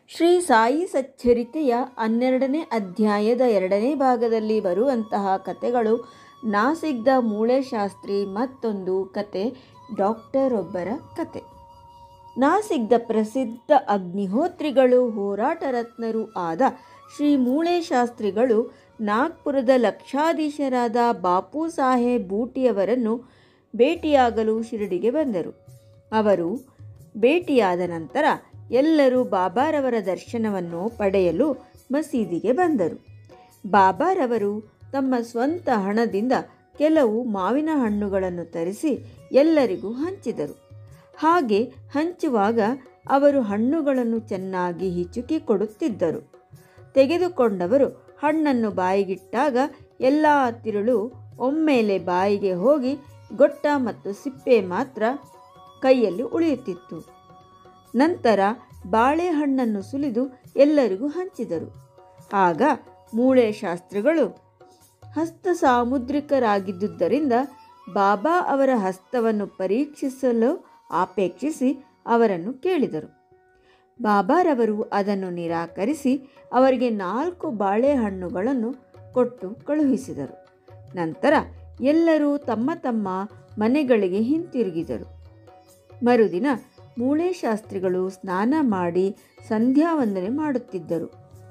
ಶ್ರೀ ಸಾಯಿ ಸಚ್ಚರಿತೆಯ ಹನ್ನೆರಡನೇ ಅಧ್ಯಾಯದ ಎರಡನೇ ಭಾಗದಲ್ಲಿ ಬರುವಂತಹ ಕಥೆಗಳು ನಾಸಿಗ್ದ ಮೂಳೆಶಾಸ್ತ್ರಿ ಮತ್ತೊಂದು ಕತೆ ಡಾಕ್ಟರ್ ಒಬ್ಬರ ಕತೆ ನಾಸಿಗ್ದ ಪ್ರಸಿದ್ಧ ಅಗ್ನಿಹೋತ್ರಿಗಳು ಹೋರಾಟ ರತ್ನರೂ ಆದ ಶ್ರೀ ಮೂಳೆಶಾಸ್ತ್ರಿಗಳು ನಾಗ್ಪುರದ ಲಕ್ಷಾಧೀಶರಾದ ಬಾಪು ಸಾಹೇಬ್ ಬೂಟಿಯವರನ್ನು ಭೇಟಿಯಾಗಲು ಶಿರಡಿಗೆ ಬಂದರು ಅವರು ಭೇಟಿಯಾದ ನಂತರ ಎಲ್ಲರೂ ಬಾಬಾರವರ ದರ್ಶನವನ್ನು ಪಡೆಯಲು ಮಸೀದಿಗೆ ಬಂದರು ಬಾಬಾರವರು ತಮ್ಮ ಸ್ವಂತ ಹಣದಿಂದ ಕೆಲವು ಮಾವಿನ ಹಣ್ಣುಗಳನ್ನು ತರಿಸಿ ಎಲ್ಲರಿಗೂ ಹಂಚಿದರು ಹಾಗೆ ಹಂಚುವಾಗ ಅವರು ಹಣ್ಣುಗಳನ್ನು ಚೆನ್ನಾಗಿ ಹಿಚುಕಿ ಕೊಡುತ್ತಿದ್ದರು ತೆಗೆದುಕೊಂಡವರು ಹಣ್ಣನ್ನು ಬಾಯಿಗಿಟ್ಟಾಗ ಎಲ್ಲ ತಿರುಳು ಒಮ್ಮೆಲೆ ಬಾಯಿಗೆ ಹೋಗಿ ಗೊಟ್ಟ ಮತ್ತು ಸಿಪ್ಪೆ ಮಾತ್ರ ಕೈಯಲ್ಲಿ ಉಳಿಯುತ್ತಿತ್ತು ನಂತರ ಬಾಳೆಹಣ್ಣನ್ನು ಸುಲಿದು ಎಲ್ಲರಿಗೂ ಹಂಚಿದರು ಆಗ ಮೂಳೆ ಶಾಸ್ತ್ರಿಗಳು ಹಸ್ತ ಸಾಮುದ್ರಿಕರಾಗಿದ್ದುದರಿಂದ ಬಾಬಾ ಅವರ ಹಸ್ತವನ್ನು ಪರೀಕ್ಷಿಸಲು ಆಪೇಕ್ಷಿಸಿ ಅವರನ್ನು ಕೇಳಿದರು ಬಾಬಾರವರು ಅದನ್ನು ನಿರಾಕರಿಸಿ ಅವರಿಗೆ ನಾಲ್ಕು ಬಾಳೆಹಣ್ಣುಗಳನ್ನು ಕೊಟ್ಟು ಕಳುಹಿಸಿದರು ನಂತರ ಎಲ್ಲರೂ ತಮ್ಮ ತಮ್ಮ ಮನೆಗಳಿಗೆ ಹಿಂತಿರುಗಿದರು ಮರುದಿನ ಮೂಳೆ ಶಾಸ್ತ್ರಿಗಳು ಸ್ನಾನ ಮಾಡಿ ಸಂಧ್ಯಾವಂದನೆ ಮಾಡುತ್ತಿದ್ದರು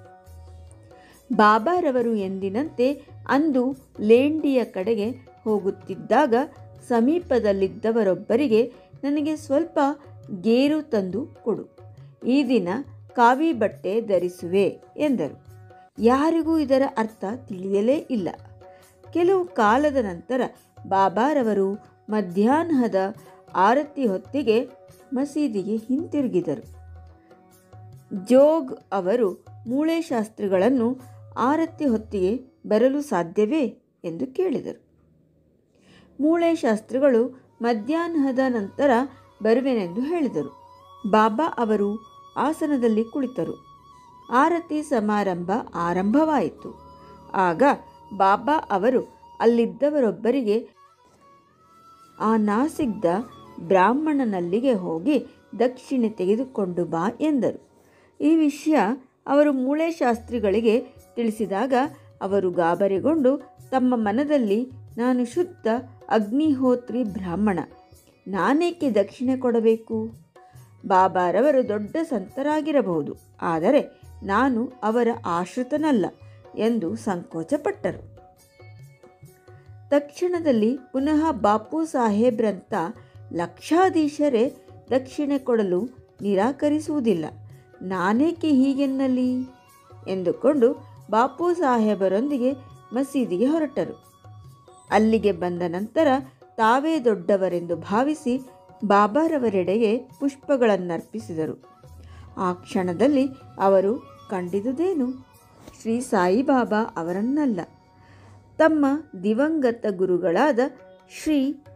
ಬಾಬಾರವರು ಎಂದಿನಂತೆ ಅಂದು ಲೇಂಡಿಯ ಕಡೆಗೆ ಹೋಗುತ್ತಿದ್ದಾಗ ಸಮೀಪದಲ್ಲಿದ್ದವರೊಬ್ಬರಿಗೆ ನನಗೆ ಸ್ವಲ್ಪ ಗೇರು ತಂದು ಕೊಡು ಈ ದಿನ ಕಾವಿ ಬಟ್ಟೆ ಧರಿಸುವೆ ಎಂದರು ಯಾರಿಗೂ ಇದರ ಅರ್ಥ ತಿಳಿಯಲೇ ಇಲ್ಲ ಕೆಲವು ಕಾಲದ ನಂತರ ಬಾಬಾರವರು ಮಧ್ಯಾಹ್ನದ ಆರತಿ ಹೊತ್ತಿಗೆ ಮಸೀದಿಗೆ ಹಿಂತಿರುಗಿದರು ಜೋಗ್ ಅವರು ಮೂಳೆ ಶಾಸ್ತ್ರಿಗಳನ್ನು ಆರತಿ ಹೊತ್ತಿಗೆ ಬರಲು ಸಾಧ್ಯವೇ ಎಂದು ಕೇಳಿದರು ಮೂಳೆ ಶಾಸ್ತ್ರಿಗಳು ಮಧ್ಯಾಹ್ನದ ನಂತರ ಬರುವೆನೆಂದು ಹೇಳಿದರು ಬಾಬಾ ಅವರು ಆಸನದಲ್ಲಿ ಕುಳಿತರು ಆರತಿ ಸಮಾರಂಭ ಆರಂಭವಾಯಿತು ಆಗ ಬಾಬಾ ಅವರು ಅಲ್ಲಿದ್ದವರೊಬ್ಬರಿಗೆ ಆ ನಾಸಿಗ್ದ ಬ್ರಾಹ್ಮಣನಲ್ಲಿಗೆ ಹೋಗಿ ದಕ್ಷಿಣೆ ತೆಗೆದುಕೊಂಡು ಬಾ ಎಂದರು ಈ ವಿಷಯ ಅವರು ಮೂಳೆ ಶಾಸ್ತ್ರಿಗಳಿಗೆ ತಿಳಿಸಿದಾಗ ಅವರು ಗಾಬರಿಗೊಂಡು ತಮ್ಮ ಮನದಲ್ಲಿ ನಾನು ಶುದ್ಧ ಅಗ್ನಿಹೋತ್ರಿ ಬ್ರಾಹ್ಮಣ ನಾನೇಕೆ ದಕ್ಷಿಣೆ ಕೊಡಬೇಕು ಬಾಬಾರವರು ದೊಡ್ಡ ಸಂತರಾಗಿರಬಹುದು ಆದರೆ ನಾನು ಅವರ ಆಶ್ರಿತನಲ್ಲ ಎಂದು ಸಂಕೋಚಪಟ್ಟರು ತಕ್ಷಣದಲ್ಲಿ ಪುನಃ ಬಾಪು ಸಾಹೇಬ್ರಂತ ಲಕ್ಷಾಧೀಶರೇ ದಕ್ಷಿಣೆ ಕೊಡಲು ನಿರಾಕರಿಸುವುದಿಲ್ಲ ನಾನೇಕೆ ಹೀಗೆನ್ನಲಿ ಎಂದುಕೊಂಡು ಬಾಪು ಸಾಹೇಬರೊಂದಿಗೆ ಮಸೀದಿಗೆ ಹೊರಟರು ಅಲ್ಲಿಗೆ ಬಂದ ನಂತರ ತಾವೇ ದೊಡ್ಡವರೆಂದು ಭಾವಿಸಿ ಬಾಬಾರವರೆಡೆಗೆ ಪುಷ್ಪಗಳನ್ನರ್ಪಿಸಿದರು ಆ ಕ್ಷಣದಲ್ಲಿ ಅವರು ಕಂಡಿದುದೇನು ಶ್ರೀ ಸಾಯಿಬಾಬಾ ಅವರನ್ನಲ್ಲ ತಮ್ಮ ದಿವಂಗತ ಗುರುಗಳಾದ ಶ್ರೀ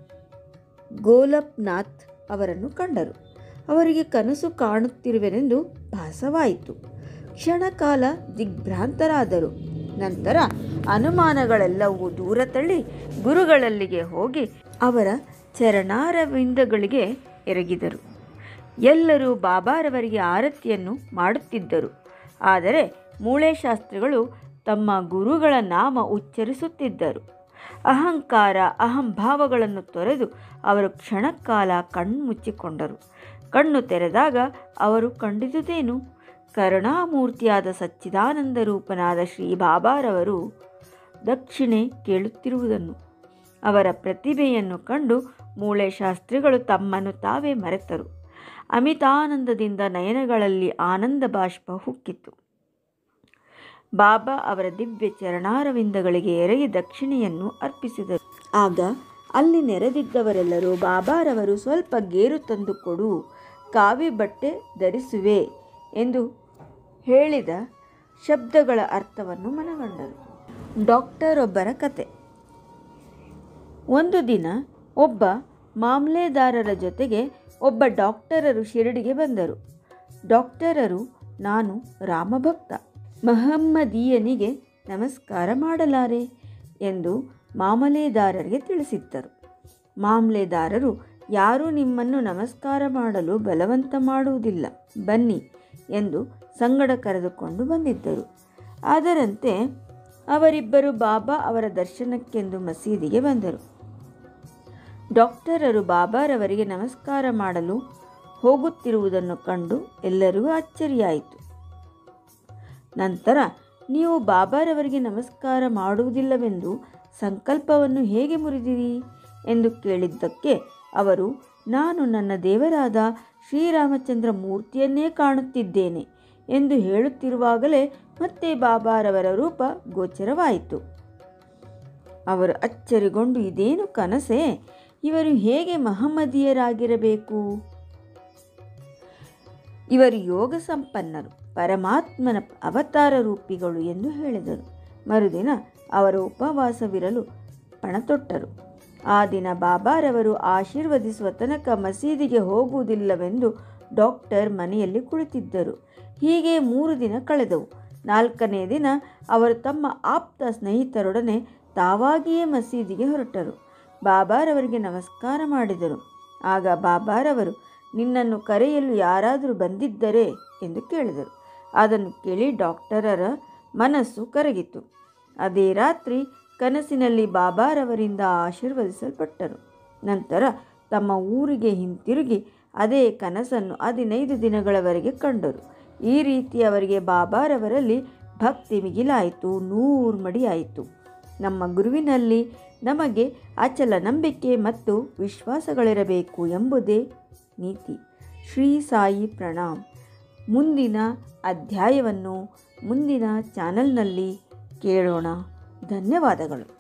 ಗೋಲಪ್ನಾಥ್ ಅವರನ್ನು ಕಂಡರು ಅವರಿಗೆ ಕನಸು ಕಾಣುತ್ತಿರುವೆನೆಂದು ಭಾಸವಾಯಿತು ಕ್ಷಣಕಾಲ ದಿಗ್ಭ್ರಾಂತರಾದರು ನಂತರ ಅನುಮಾನಗಳೆಲ್ಲವೂ ದೂರ ತಳ್ಳಿ ಗುರುಗಳಲ್ಲಿಗೆ ಹೋಗಿ ಅವರ ಚರಣಾರವಿಂದಗಳಿಗೆ ಎರಗಿದರು ಎಲ್ಲರೂ ಬಾಬಾರವರಿಗೆ ಆರತಿಯನ್ನು ಮಾಡುತ್ತಿದ್ದರು ಆದರೆ ಮೂಳೆ ಶಾಸ್ತ್ರಿಗಳು ತಮ್ಮ ಗುರುಗಳ ನಾಮ ಉಚ್ಚರಿಸುತ್ತಿದ್ದರು ಅಹಂಕಾರ ಅಹಂಭಾವಗಳನ್ನು ತೊರೆದು ಅವರು ಕ್ಷಣಕಾಲ ಕಣ್ಮುಚ್ಚಿಕೊಂಡರು ಕಣ್ಣು ತೆರೆದಾಗ ಅವರು ಕಂಡಿದುದೇನು ಕರುಣಾಮೂರ್ತಿಯಾದ ಸಚ್ಚಿದಾನಂದ ರೂಪನಾದ ಶ್ರೀ ಬಾಬಾರವರು ದಕ್ಷಿಣೆ ಕೇಳುತ್ತಿರುವುದನ್ನು ಅವರ ಪ್ರತಿಭೆಯನ್ನು ಕಂಡು ಮೂಳೆ ಶಾಸ್ತ್ರಿಗಳು ತಮ್ಮನ್ನು ತಾವೇ ಮರೆತರು ಅಮಿತಾನಂದದಿಂದ ನಯನಗಳಲ್ಲಿ ಆನಂದ ಬಾಷ್ಪ ಹುಕ್ಕಿತು ಬಾಬಾ ಅವರ ದಿವ್ಯ ಚರಣಾರವಿಂದಗಳಿಗೆ ಎರಗಿ ದಕ್ಷಿಣೆಯನ್ನು ಅರ್ಪಿಸಿದರು ಆಗ ಅಲ್ಲಿ ನೆರೆದಿದ್ದವರೆಲ್ಲರೂ ಬಾಬಾರವರು ಸ್ವಲ್ಪ ಗೇರು ತಂದು ಕೊಡು ಕಾವಿ ಬಟ್ಟೆ ಧರಿಸುವೆ ಎಂದು ಹೇಳಿದ ಶಬ್ದಗಳ ಅರ್ಥವನ್ನು ಮನಗಂಡರು ಡಾಕ್ಟರ್ ಒಬ್ಬರ ಕತೆ ಒಂದು ದಿನ ಒಬ್ಬ ಮಾಮ್ಲೆದಾರರ ಜೊತೆಗೆ ಒಬ್ಬ ಡಾಕ್ಟರರು ಶಿರಡಿಗೆ ಬಂದರು ಡಾಕ್ಟರರು ನಾನು ರಾಮಭಕ್ತ ಮಹಮ್ಮದೀಯನಿಗೆ ನಮಸ್ಕಾರ ಮಾಡಲಾರೆ ಎಂದು ಮಾಮಲೆದಾರರಿಗೆ ತಿಳಿಸಿದ್ದರು ಮಾಮ್ಲೆದಾರರು ಯಾರೂ ನಿಮ್ಮನ್ನು ನಮಸ್ಕಾರ ಮಾಡಲು ಬಲವಂತ ಮಾಡುವುದಿಲ್ಲ ಬನ್ನಿ ಎಂದು ಸಂಗಡ ಕರೆದುಕೊಂಡು ಬಂದಿದ್ದರು ಅದರಂತೆ ಅವರಿಬ್ಬರು ಬಾಬಾ ಅವರ ದರ್ಶನಕ್ಕೆಂದು ಮಸೀದಿಗೆ ಬಂದರು ಡಾಕ್ಟರರು ಬಾಬಾರವರಿಗೆ ನಮಸ್ಕಾರ ಮಾಡಲು ಹೋಗುತ್ತಿರುವುದನ್ನು ಕಂಡು ಎಲ್ಲರಿಗೂ ಅಚ್ಚರಿಯಾಯಿತು ನಂತರ ನೀವು ಬಾಬಾರವರಿಗೆ ನಮಸ್ಕಾರ ಮಾಡುವುದಿಲ್ಲವೆಂದು ಸಂಕಲ್ಪವನ್ನು ಹೇಗೆ ಮುರಿದಿರಿ ಎಂದು ಕೇಳಿದ್ದಕ್ಕೆ ಅವರು ನಾನು ನನ್ನ ದೇವರಾದ ಶ್ರೀರಾಮಚಂದ್ರ ಮೂರ್ತಿಯನ್ನೇ ಕಾಣುತ್ತಿದ್ದೇನೆ ಎಂದು ಹೇಳುತ್ತಿರುವಾಗಲೇ ಮತ್ತೆ ಬಾಬಾರವರ ರೂಪ ಗೋಚರವಾಯಿತು ಅವರು ಅಚ್ಚರಿಗೊಂಡು ಇದೇನು ಕನಸೆ ಇವರು ಹೇಗೆ ಮಹಮ್ಮದೀಯರಾಗಿರಬೇಕು ಇವರು ಯೋಗ ಸಂಪನ್ನರು ಪರಮಾತ್ಮನ ಅವತಾರ ರೂಪಿಗಳು ಎಂದು ಹೇಳಿದರು ಮರುದಿನ ಅವರು ಉಪವಾಸವಿರಲು ಪಣತೊಟ್ಟರು ಆ ದಿನ ಬಾಬಾರವರು ಆಶೀರ್ವದಿಸುವ ತನಕ ಮಸೀದಿಗೆ ಹೋಗುವುದಿಲ್ಲವೆಂದು ಡಾಕ್ಟರ್ ಮನೆಯಲ್ಲಿ ಕುಳಿತಿದ್ದರು ಹೀಗೆ ಮೂರು ದಿನ ಕಳೆದವು ನಾಲ್ಕನೇ ದಿನ ಅವರು ತಮ್ಮ ಆಪ್ತ ಸ್ನೇಹಿತರೊಡನೆ ತಾವಾಗಿಯೇ ಮಸೀದಿಗೆ ಹೊರಟರು ಬಾಬಾರವರಿಗೆ ನಮಸ್ಕಾರ ಮಾಡಿದರು ಆಗ ಬಾಬಾರವರು ನಿನ್ನನ್ನು ಕರೆಯಲು ಯಾರಾದರೂ ಬಂದಿದ್ದರೇ ಎಂದು ಕೇಳಿದರು ಅದನ್ನು ಕೇಳಿ ಡಾಕ್ಟರರ ಮನಸ್ಸು ಕರಗಿತು ಅದೇ ರಾತ್ರಿ ಕನಸಿನಲ್ಲಿ ಬಾಬಾರವರಿಂದ ಆಶೀರ್ವದಿಸಲ್ಪಟ್ಟರು ನಂತರ ತಮ್ಮ ಊರಿಗೆ ಹಿಂತಿರುಗಿ ಅದೇ ಕನಸನ್ನು ಹದಿನೈದು ದಿನಗಳವರೆಗೆ ಕಂಡರು ಈ ರೀತಿ ಅವರಿಗೆ ಬಾಬಾರವರಲ್ಲಿ ಭಕ್ತಿ ಮಿಗಿಲಾಯಿತು ನೂರು ಮಡಿಯಾಯಿತು ನಮ್ಮ ಗುರುವಿನಲ್ಲಿ ನಮಗೆ ಅಚಲ ನಂಬಿಕೆ ಮತ್ತು ವಿಶ್ವಾಸಗಳಿರಬೇಕು ಎಂಬುದೇ ನೀತಿ ಶ್ರೀ ಸಾಯಿ ಪ್ರಣಾಮ್ ಮುಂದಿನ ಅಧ್ಯಾಯವನ್ನು ಮುಂದಿನ ಚಾನಲ್ನಲ್ಲಿ ಕೇಳೋಣ ಧನ್ಯವಾದಗಳು